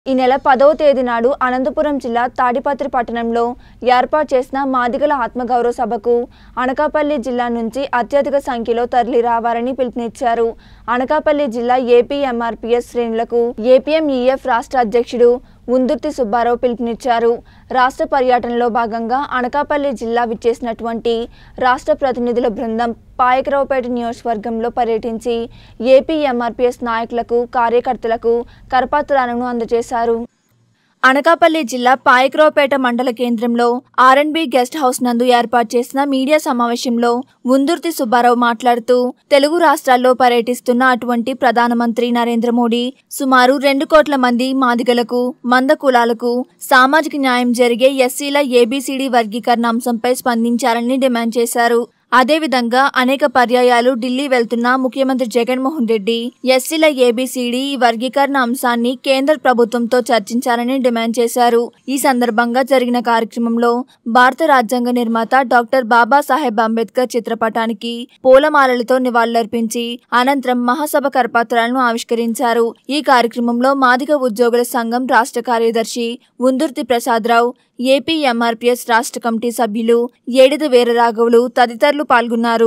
ఈ నెల పదవ తేదీ నాడు అనంతపురం జిల్లా తాడిపత్రి పట్టణంలో ఏర్పాటు చేసిన మాదిగల ఆత్మగౌరవ సభకు అనకాపల్లి జిల్లా నుంచి అత్యధిక సంఖ్యలో తరలి రావాలని పిలుపునిచ్చారు అనకాపల్లి జిల్లా ఏపీ ఎంఆర్పీఎస్ శ్రేణులకు ఏపీఎంఈఎఫ్ రాష్ట్ర అధ్యక్షుడు ఉందుర్తి సుబ్బారావు పిలుపునిచ్చారు రాష్ట్ర పర్యటనలో భాగంగా అనకాపల్లి జిల్లా విచ్చేసినటువంటి రాష్ట్ర ప్రతినిధుల బృందం పాయకరావుపేట నియోజకవర్గంలో పర్యటించి ఏపీ ఎంఆర్పీఎస్ నాయకులకు కార్యకర్తలకు కరపత్రాలను అందజేశారు అనకాపల్లి జిల్లా పాయకరావుపేట మండల కేంద్రంలో ఆర్ఎన్బి గెస్ట్ హౌస్ నందు ఏర్పాటు చేసిన మీడియా సమావేశంలో ఉందుర్తి సుబ్బారావు మాట్లాడుతూ తెలుగు రాష్ట్రాల్లో పర్యటిస్తున్న అటువంటి ప్రధానమంత్రి నరేంద్ర మోడీ సుమారు రెండు కోట్ల మంది మాదిగలకు మంద కులాలకు సామాజిక న్యాయం జరిగే ఎస్సీల ఏబీసీడీ వర్గీకరణ అంశంపై స్పందించాలని డిమాండ్ చేశారు అదేవిధంగా అనేక పర్యాయాలు ఢిల్లీ వెళ్తున్న ముఖ్యమంత్రి జగన్మోహన్ రెడ్డి ఎస్సీల ఏబీసీడీ ఈ వర్గీకరణ అంశాన్ని కేంద్ర ప్రభుత్వంతో చర్చించాలని డిమాండ్ చేశారు ఈ సందర్భంగా జరిగిన కార్యక్రమంలో భారత రాజ్యాంగ నిర్మాత డాక్టర్ బాబాసాహెబ్ అంబేద్కర్ చిత్రపటానికి పూలమాలలతో నివాళులర్పించి అనంతరం మహాసభ కరపత్రాలను ఆవిష్కరించారు ఈ కార్యక్రమంలో మాదిగ ఉద్యోగుల సంఘం రాష్ట్ర కార్యదర్శి ఉందుర్తి ప్రసాదరావు ఏపీ ఎంఆర్పీఎస్ రాష్ట్ర కమిటీ సభ్యులు ఏడిద వీరరాఘవులు తదితరులు పాల్గొన్నారు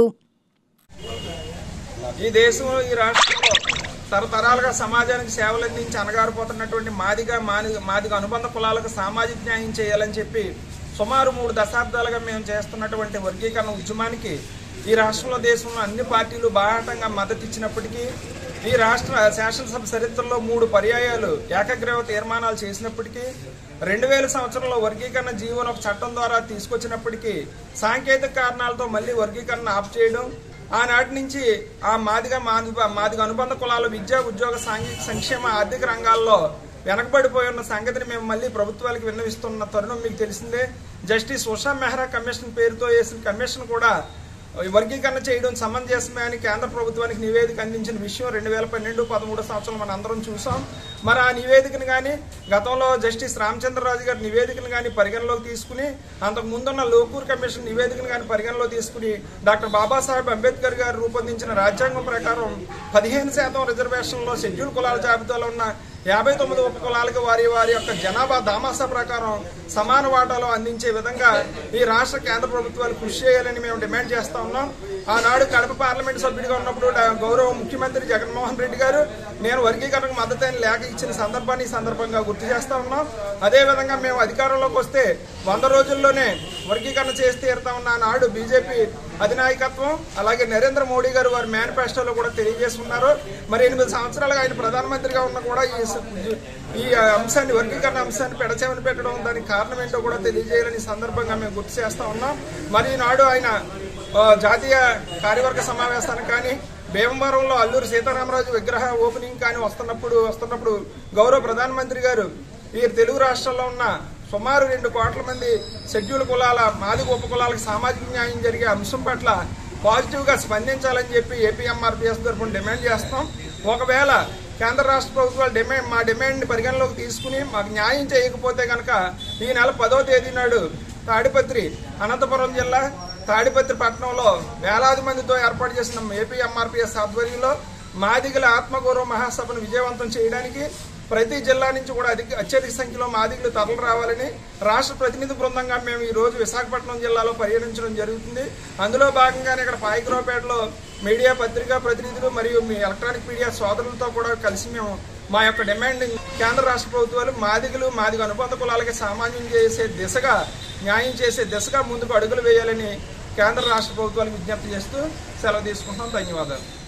ఈ దేశంలో ఈ రాష్ట్రంలో తరతరాలుగా సమాజానికి సేవలు అందించి అనగారిపోతున్నటువంటి మాదిగా మాది మాదిగ అనుబంధ కులాలకు సామాజిక న్యాయం చేయాలని చెప్పి సుమారు మూడు దశాబ్దాలుగా మేము చేస్తున్నటువంటి వర్గీకరణ ఉద్యమానికి ఈ రాష్ట్రంలో దేశంలో అన్ని పార్టీలు బాహాటంగా మద్దతు ఇచ్చినప్పటికీ ఈ రాష్ట్ర శాసనసభ చరిత్రలో మూడు పర్యాయాలు ఏకగ్రీవ తీర్మానాలు చేసినప్పటికీ రెండు వేల సంవత్సరంలో వర్గీకరణ జీవన ఒక చట్టం ద్వారా తీసుకొచ్చినప్పటికీ సాంకేతిక కారణాలతో మళ్ళీ వర్గీకరణ ఆఫ్ చేయడం ఆనాటి నుంచి ఆ మాదిగ మాదిగ మాదిగ అనుబంధ కులాల విద్యా ఉద్యోగ సాంఘిక సంక్షేమ ఆర్థిక రంగాల్లో వెనకబడిపోయి ఉన్న సంగతిని మేము మళ్ళీ ప్రభుత్వాలకు విన్నవిస్తున్న తరుణం మీకు తెలిసిందే జస్టిస్ ఉషా మెహ్రా కమిషన్ పేరుతో వేసిన కమిషన్ కూడా వర్గీకరణ చేయడం సమంజసమే అని కేంద్ర ప్రభుత్వానికి నివేదిక అందించిన విషయం రెండు వేల పన్నెండు పదమూడు సంవత్సరం మనం అందరం చూసాం మరి ఆ నివేదికను కానీ గతంలో జస్టిస్ రామచంద్రరాజు గారి నివేదికను కానీ పరిగణలోకి తీసుకుని అంతకు ముందున్న లోకూర్ కమిషన్ నివేదికను కానీ పరిగణలో తీసుకుని డాక్టర్ బాబాసాహెబ్ అంబేద్కర్ గారు రూపొందించిన రాజ్యాంగం ప్రకారం పదిహేను శాతం రిజర్వేషన్లో షెడ్యూల్ కులాల జాబితాలో ఉన్న యాభై తొమ్మిది ఉప కులాలకు వారి వారి యొక్క జనాభా దామాసా ప్రకారం సమాన వాటాలో అందించే విధంగా ఈ రాష్ట్ర కేంద్ర ప్రభుత్వాలు కృషి చేయాలని మేము డిమాండ్ చేస్తా ఉన్నాం ఆనాడు కడప పార్లమెంట్ సభ్యుడిగా ఉన్నప్పుడు డా- గౌరవ ముఖ్యమంత్రి జగన్మోహన్ రెడ్డి గారు నేను వర్గీకరణకు మద్దతు అని లేఖ ఇచ్చిన సందర్భాన్ని ఈ సందర్భంగా గుర్తు చేస్తా ఉన్నాం అదేవిధంగా మేము అధికారంలోకి వస్తే వంద రోజుల్లోనే వర్గీకరణ చేసి తీరుతా ఉన్న నాడు బీజేపీ అధినాయకత్వం అలాగే నరేంద్ర మోడీ గారు వారి మేనిఫెస్టోలో కూడా తెలియజేస్తున్నారు మరి ఎనిమిది సంవత్సరాలుగా ఆయన ప్రధానమంత్రిగా ఉన్న కూడా ఈ స- ఈ అంశాన్ని వర్గీకరణ అంశాన్ని పెడచేమని పెట్టడం దానికి కారణం ఏంటో కూడా తెలియజేయాలని ఈ సందర్భంగా మేము గుర్తు చేస్తా ఉన్నాం మరి ఈనాడు ఆయన ఆ, జాతీయ కార్యవర్గ సమావేశానికి కానీ భీమవరంలో అల్లూరి సీతారామరాజు విగ్రహ ఓపెనింగ్ కానీ వస్తున్నప్పుడు వస్తున్నప్పుడు గౌరవ ప్రధానమంత్రి గారు ఈ తెలుగు రాష్ట్రాల్లో ఉన్న సుమారు రెండు కోట్ల మంది షెడ్యూల్ కులాల మాదిగ ఉప కులాలకు సామాజిక న్యాయం జరిగే అంశం పట్ల పాజిటివ్గా స్పందించాలని చెప్పి ఏపీఎంఆర్పీఎస్ తరఫున డిమాండ్ చేస్తాం ఒకవేళ కేంద్ర రాష్ట్ర ప్రభుత్వాలు డిమాండ్ మా డిమాండ్ని పరిగణలోకి తీసుకుని మాకు న్యాయం చేయకపోతే కనుక ఈ నెల పదో తేదీ నాడు తాడిపత్రి అనంతపురం జిల్లా తాడిపత్రి పట్టణంలో వేలాది మందితో ఏర్పాటు చేసిన ఏపీ ఎంఆర్పీఎస్ ఆధ్వర్యంలో మాదిగల ఆత్మగౌరవ మహాసభను విజయవంతం చేయడానికి ప్రతి జిల్లా నుంచి కూడా అధిక అత్యధిక సంఖ్యలో మాదిగలు తరలి రావాలని రాష్ట్ర ప్రతినిధి బృందంగా మేము ఈ రోజు విశాఖపట్నం జిల్లాలో పర్యటించడం జరుగుతుంది అందులో భాగంగానే ఇక్కడ పాయకరావుపేటలో మీడియా పత్రికా ప్రతినిధులు మరియు మీ ఎలక్ట్రానిక్ మీడియా సోదరులతో కూడా కలిసి మేము మా యొక్క డిమాండ్ కేంద్ర రాష్ట్ర ప్రభుత్వాలు మాదిగలు మాదిగ అనుబంధ కులాలకి సామాన్యం చేసే దిశగా న్యాయం చేసే దిశగా ముందుకు అడుగులు వేయాలని కేంద్ర రాష్ట్ర ప్రభుత్వాలకు విజ్ఞప్తి చేస్తూ సెలవు తీసుకుంటాం ధన్యవాదాలు